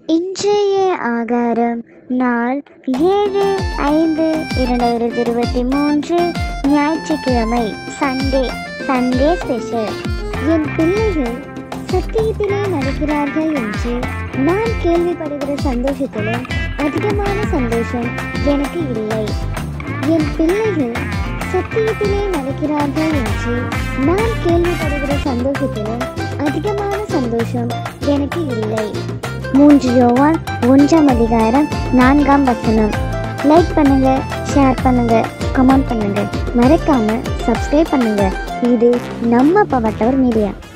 இன்றைய ஆகாரம் நாள் ஏழு ஐந்து இரண்டாயிரத்தி இருபத்தி மூன்று ஞாயிற்றுக்கிழமை சண்டே சண்டே ஸ்பெஷல் என் பிள்ளைகள் சத்தியத்திலே நடக்கிறார்கள் என்று நான் கேள்விப்படுகிற சந்தோஷத்திலும் அதிகமான சந்தோஷம் எனக்கு இல்லை என் பிள்ளைகள் சத்தியத்திலே நடக்கிறார்கள் என்று நான் கேள்விப்படுகிற சந்தோஷத்திலும் அதிகமான சந்தோஷம் எனக்கு இல்லை மூன்று யோவான் ஒன்றாம் அதிகாரம் நான்காம் வசனம் லைக் பண்ணுங்க ஷேர் பண்ணுங்க கமெண்ட் பண்ணுங்க மறக்காம சப்ஸ்கிரைப் பண்ணுங்க இது நம்ம பவர் டவர் மீடியா